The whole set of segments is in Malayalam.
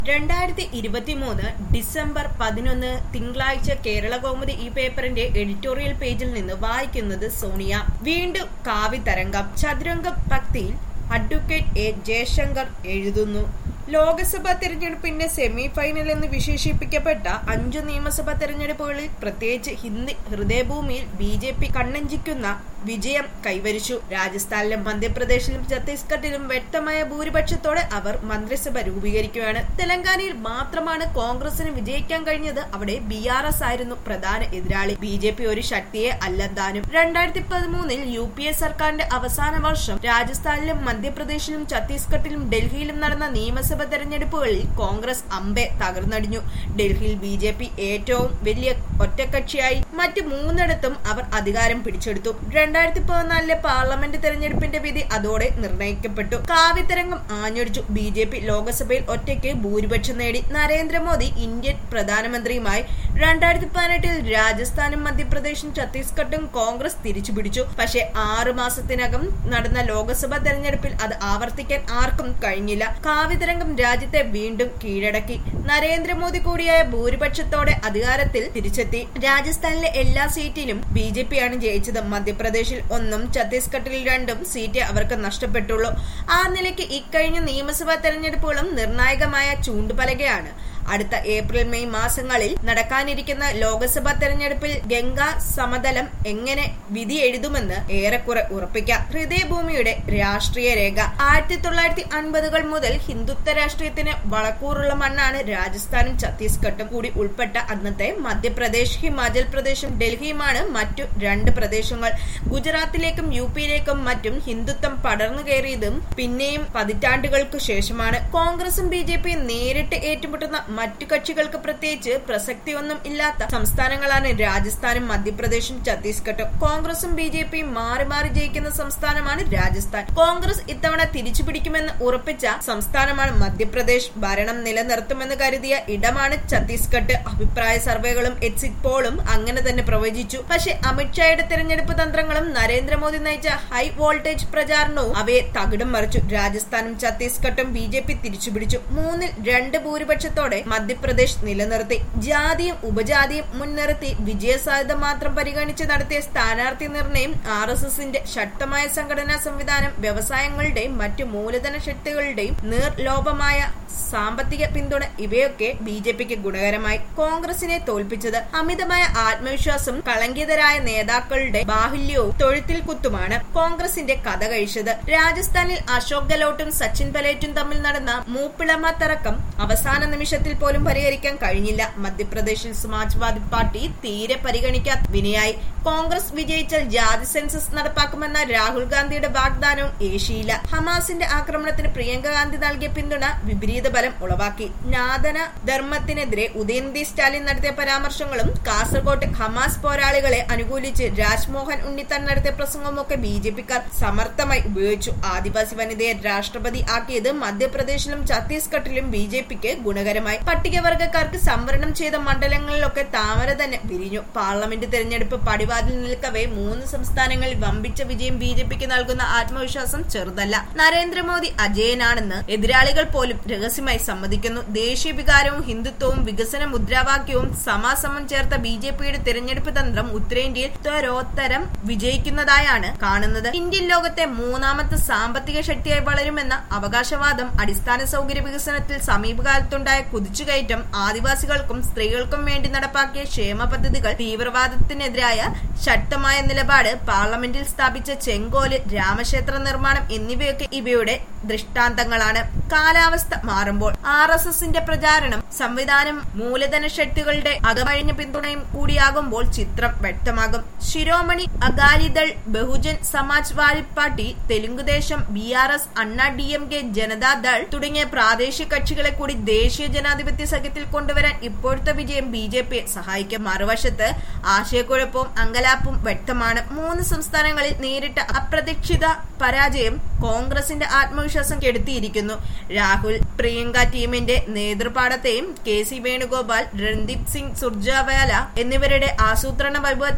രണ്ടായിരത്തി ഇരുപത്തിമൂന്ന് ഡിസംബർ പതിനൊന്ന് തിങ്കളാഴ്ച കേരള കൗമുദി ഈ പേപ്പറിന്റെ എഡിറ്റോറിയൽ പേജിൽ നിന്ന് വായിക്കുന്നത് സോണിയ വീണ്ടും കാവിതരംഗം ചതുരംഗ ഭക്തിയിൽ അഡ്വക്കേറ്റ് എ ജയശങ്കർ എഴുതുന്നു ലോക്സഭാ തെരഞ്ഞെടുപ്പിന്റെ സെമി ഫൈനൽ എന്ന് വിശേഷിപ്പിക്കപ്പെട്ട അഞ്ചു നിയമസഭാ തെരഞ്ഞെടുപ്പുകളിൽ പ്രത്യേകിച്ച് ഹിന്ദി ഹൃദയഭൂമിയിൽ ബി ജെ പി കണ്ണഞ്ചിക്കുന്ന വിജയം കൈവരിച്ചു രാജസ്ഥാനിലും മധ്യപ്രദേശിലും ഛത്തീസ്ഗഡിലും വ്യക്തമായ ഭൂരിപക്ഷത്തോടെ അവർ മന്ത്രിസഭ രൂപീകരിക്കുകയാണ് തെലങ്കാനയിൽ മാത്രമാണ് കോൺഗ്രസിന് വിജയിക്കാൻ കഴിഞ്ഞത് അവിടെ ബി ആർ എസ് ആയിരുന്നു പ്രധാന എതിരാളി ബി ജെ പി ഒരു ശക്തിയെ അല്ലെന്താനും രണ്ടായിരത്തി പതിമൂന്നിൽ യു പി എ സർക്കാരിന്റെ അവസാന വർഷം രാജസ്ഥാനിലും മധ്യപ്രദേശിലും ഛത്തീസ്ഗഡിലും ഡൽഹിയിലും നടന്ന നിയമസഭ തെരഞ്ഞെടുപ്പുകളിൽ കോൺഗ്രസ് അമ്പെ തകർന്നടിഞ്ഞു ഡൽഹിയിൽ ബി ജെ പി ഏറ്റവും വലിയ ഒറ്റക്കക്ഷിയായി മറ്റ് മൂന്നിടത്തും അവർ അധികാരം പിടിച്ചെടുത്തു രണ്ടായിരത്തി പതിനാലിലെ പാർലമെന്റ് തെരഞ്ഞെടുപ്പിന്റെ വിധി അതോടെ നിർണയിക്കപ്പെട്ടു കാവിത്തരംഗം ആഞ്ഞടിച്ചു ബി ജെ പി ലോക്സഭയിൽ ഒറ്റയ്ക്ക് ഭൂരിപക്ഷം നേടി നരേന്ദ്രമോദി ഇന്ത്യൻ പ്രധാനമന്ത്രിയുമായി രണ്ടായിരത്തി പതിനെട്ടിൽ രാജസ്ഥാനും മധ്യപ്രദേശും ഛത്തീസ്ഗഡും കോൺഗ്രസ് തിരിച്ചുപിടിച്ചു പക്ഷേ ആറു മാസത്തിനകം നടന്ന ലോക്സഭാ തെരഞ്ഞെടുപ്പിൽ അത് ആവർത്തിക്കാൻ ആർക്കും കഴിഞ്ഞില്ല കാവിതരംഗം രാജ്യത്തെ വീണ്ടും കീഴടക്കി നരേന്ദ്രമോദി കൂടിയായ ഭൂരിപക്ഷത്തോടെ അധികാരത്തിൽ തിരിച്ചെത്തി രാജസ്ഥാനിലെ എല്ലാ സീറ്റിലും ബി ജെ പിയാണ് ജയിച്ചത് മധ്യപ്രദേശിൽ ഒന്നും ഛത്തീസ്ഗഡിൽ രണ്ടും സീറ്റ് അവർക്ക് നഷ്ടപ്പെട്ടുള്ളൂ ആ നിലയ്ക്ക് ഇക്കഴിഞ്ഞ നിയമസഭാ തെരഞ്ഞെടുപ്പുകളും നിർണായകമായ ചൂണ്ടുപലകയാണ് അടുത്ത ഏപ്രിൽ മെയ് മാസങ്ങളിൽ നടക്കാനിരിക്കുന്ന ലോക്സഭാ തെരഞ്ഞെടുപ്പിൽ ഗംഗാ സമതലം എങ്ങനെ വിധി എഴുതുമെന്ന് ഏറെക്കുറെ ഉറപ്പിക്കാം ഹൃദയഭൂമിയുടെ രാഷ്ട്രീയ രേഖ ആയിരത്തി തൊള്ളായിരത്തി അൻപതുകൾ മുതൽ ഹിന്ദുത്വ രാഷ്ട്രീയത്തിന് വളക്കൂറുള്ള മണ്ണാണ് രാജസ്ഥാനും ഛത്തീസ്ഗഡും കൂടി ഉൾപ്പെട്ട അന്നത്തെ മധ്യപ്രദേശ് ഹിമാചൽ പ്രദേശും ഡൽഹിയുമാണ് മറ്റു രണ്ട് പ്രദേശങ്ങൾ ഗുജറാത്തിലേക്കും യു പിയിലേക്കും മറ്റും ഹിന്ദുത്വം പടർന്നു കയറിയതും പിന്നെയും പതിറ്റാണ്ടുകൾക്ക് ശേഷമാണ് കോൺഗ്രസും ബി ജെ പിയും നേരിട്ട് ഏറ്റുമുട്ടുന്ന മറ്റു കക്ഷികൾക്ക് പ്രത്യേകിച്ച് പ്രസക്തിയൊന്നും ഇല്ലാത്ത സംസ്ഥാനങ്ങളാണ് രാജസ്ഥാനും മധ്യപ്രദേശും ഛത്തീസ്ഗഡും കോൺഗ്രസും ബി ജെ പിയും മാറി മാറി ജയിക്കുന്ന സംസ്ഥാനമാണ് രാജസ്ഥാൻ കോൺഗ്രസ് ഇത്തവണ തിരിച്ചു പിടിക്കുമെന്ന് ഉറപ്പിച്ച സംസ്ഥാനമാണ് മധ്യപ്രദേശ് ഭരണം നിലനിർത്തുമെന്ന് കരുതിയ ഇടമാണ് ഛത്തീസ്ഗഡ് അഭിപ്രായ സർവേകളും എക്സിറ്റ് പോളും അങ്ങനെ തന്നെ പ്രവചിച്ചു പക്ഷേ അമിത്ഷായുടെ തെരഞ്ഞെടുപ്പ് തന്ത്രങ്ങളും നരേന്ദ്രമോദി നയിച്ച ഹൈ വോൾട്ടേജ് പ്രചാരണവും അവയെ തകിടം മറിച്ചു രാജസ്ഥാനും ഛത്തീസ്ഗഡും ബി ജെ പി തിരിച്ചുപിടിച്ചു മൂന്നിൽ രണ്ട് ഭൂരിപക്ഷത്തോടെ മധ്യപ്രദേശ് നിലനിർത്തി ജാതിയും ഉപജാതിയും മുൻനിർത്തി വിജയസാധ്യത മാത്രം പരിഗണിച്ച് നടത്തിയ സ്ഥാനാർത്ഥി നിർണയം ആർ എസ് എസിന്റെ ശക്തമായ സംഘടനാ സംവിധാനം വ്യവസായങ്ങളുടെയും മറ്റു മൂലധന ശക്തികളുടെയും നിർലോഭമായ സാമ്പത്തിക പിന്തുണ ഇവയൊക്കെ ബി ജെ പിക്ക് ഗുണകരമായി കോൺഗ്രസിനെ തോൽപ്പിച്ചത് അമിതമായ ആത്മവിശ്വാസം കളങ്കിതരായ നേതാക്കളുടെ ബാഹുല്യവും തൊഴുത്തിൽ കുത്തുമാണ് കോൺഗ്രസിന്റെ കഥ കഴിച്ചത് രാജസ്ഥാനിൽ അശോക് ഗെലോട്ടും സച്ചിൻ പലേറ്റും തമ്മിൽ നടന്ന മൂപ്പിളമ തർക്കം അവസാന നിമിഷത്തിൽ പോലും പരിഹരിക്കാൻ കഴിഞ്ഞില്ല മധ്യപ്രദേശിൽ സമാജ്വാദി പാർട്ടി തീരെ പരിഗണിക്കാത്ത വിനയായി കോൺഗ്രസ് വിജയിച്ചാൽ ജാതി സെൻസസ് നടപ്പാക്കുമെന്ന രാഹുൽ ഗാന്ധിയുടെ വാഗ്ദാനവും ഏഷ്യയില്ല ഹമാസിന്റെ ആക്രമണത്തിന് പ്രിയങ്ക ഗാന്ധി നൽകിയ പിന്തുണ വിപരീത ബലം ഉളവാക്കി നാദന ധർമ്മത്തിനെതിരെ ഉദയനിധി സ്റ്റാലിൻ നടത്തിയ പരാമർശങ്ങളും കാസർകോട്ട് ഹമാസ് പോരാളികളെ അനുകൂലിച്ച് രാജ്മോഹൻ ഉണ്ണിത്താൻ നടത്തിയ പ്രസംഗമൊക്കെ ബി ജെ പിക്കാർ സമർത്ഥമായി ഉപയോഗിച്ചു ആദിവാസി വനിതയെ രാഷ്ട്രപതി ആക്കിയത് മധ്യപ്രദേശിലും ഛത്തീസ്ഗഡിലും ബി ജെ പിക്ക് ഗുണകരമായി പട്ടികവർഗക്കാർക്ക് സംവരണം ചെയ്ത മണ്ഡലങ്ങളിലൊക്കെ താമര തന്നെ വിരിഞ്ഞു പാർലമെന്റ് തെരഞ്ഞെടുപ്പ് പടിവാതിൽ നിൽക്കവേ മൂന്ന് സംസ്ഥാനങ്ങളിൽ വമ്പിച്ച വിജയം ബി ജെ പിക്ക് നൽകുന്ന ആത്മവിശ്വാസം ചെറുതല്ല നരേന്ദ്രമോദി അജയനാണെന്ന് എതിരാളികൾ പോലും രഹസ്യമായി സമ്മതിക്കുന്നു ദേശീയ വികാരവും ഹിന്ദുത്വവും വികസന മുദ്രാവാക്യവും സമാസമം ചേർത്ത ബി ജെ പിയുടെ തെരഞ്ഞെടുപ്പ് തന്ത്രം ഉത്തരേന്ത്യയിൽ ത്വരോത്തരം വിജയിക്കുന്നതായാണ് കാണുന്നത് ഇന്ത്യൻ ലോകത്തെ മൂന്നാമത്തെ സാമ്പത്തിക ശക്തിയായി വളരുമെന്ന അവകാശവാദം അടിസ്ഥാന സൗകര്യ വികസനത്തിൽ സമീപകാലത്തുണ്ടായ കുതിച്ചുകയറ്റം ആദിവാസികൾക്കും സ്ത്രീകൾക്കും വേണ്ടി നടപ്പാക്കിയ ക്ഷേമ പദ്ധതികൾ തീവ്രവാദത്തിനെതിരായ ശക്തമായ നിലപാട് പാർലമെന്റിൽ സ്ഥാപിച്ച ചെങ്കോല് രാമക്ഷേത്ര നിർമ്മാണം എന്നിവയൊക്കെ ഇവയുടെ ദൃഷ്ടാന്തങ്ങളാണ് കാലാവസ്ഥ മാറുമ്പോൾ ആർ എസ് എസിന്റെ പ്രചാരണം സംവിധാനം മൂലധന ശക്തികളുടെ അകമഴിഞ്ഞ പിന്തുണയും കൂടിയാകുമ്പോൾ ചിത്രം വ്യക്തമാകും Shiromani Akali Dal Bahujan Samajwadi party Telugu Desam B R S Anna D M K Janata Dal തുടങ്ങിയ പ്രാദേശിക കക്ഷികളെ കൂടി ദേശീയ ജനാധിപത്യ സഖ്യത്തിൽ കൊണ്ടുവരാൻ ഇപ്പോഴത്തെ വിജയം ബി ജെ പിയെ സഹായിക്കും മറുവശത്ത് ആശയക്കുഴപ്പവും അങ്കലാപ്പും വ്യക്തമാണ് മൂന്ന് സംസ്ഥാനങ്ങളിൽ നേരിട്ട അപ്രതീക്ഷിത പരാജയം കോൺഗ്രസിന്റെ ആത്മവിശ്വാസം കെടുത്തിയിരിക്കുന്നു രാഹുൽ പ്രിയങ്ക ടീമിന്റെ നേതൃപാടത്തെയും കെ സി വേണുഗോപാൽ രൺദീപ് സിംഗ് സുർജാവാല എന്നിവരുടെ ആസൂത്രണ വൈഭവത്തെയും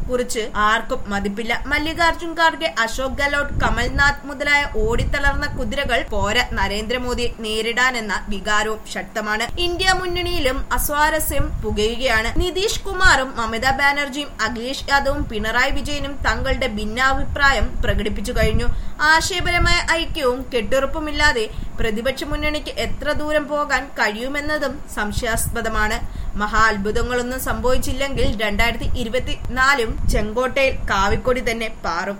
കുറിച്ച് ആർക്കും മതിപ്പില്ല മല്ലികാർജുൻ ഖാർഗെ അശോക് ഗെഹ്ലോട്ട് കമൽനാഥ് മുതലായ ഓടിത്തളർന്ന കുതിരകൾ പോര നരേന്ദ്രമോദിയെ നേരിടാനെന്ന വികാരവും ശക്തമാണ് ഇന്ത്യ മുന്നണിയിലും അസ്വാരസ്യം പുകയുകയാണ് നിതീഷ് കുമാറും മമതാ ബാനർജിയും അഖിലേഷ് യാദവും പിണറായി വിജയനും തങ്ങളുടെ ഭിന്നാഭിപ്രായം പ്രകടിപ്പിച്ചു കഴിഞ്ഞു ആശയപരമായ ഐക്യവും കെട്ടുറപ്പുമില്ലാതെ പ്രതിപക്ഷ മുന്നണിക്ക് എത്ര ദൂരം പോകാൻ കഴിയുമെന്നതും സംശയാസ്പദമാണ് മഹാ അത്ഭുതങ്ങളൊന്നും സംഭവിച്ചില്ലെങ്കിൽ രണ്ടായിരത്തി ഇരുപത്തിനാലും ചെങ്കോട്ടയിൽ കാവിക്കൊടി തന്നെ പാറും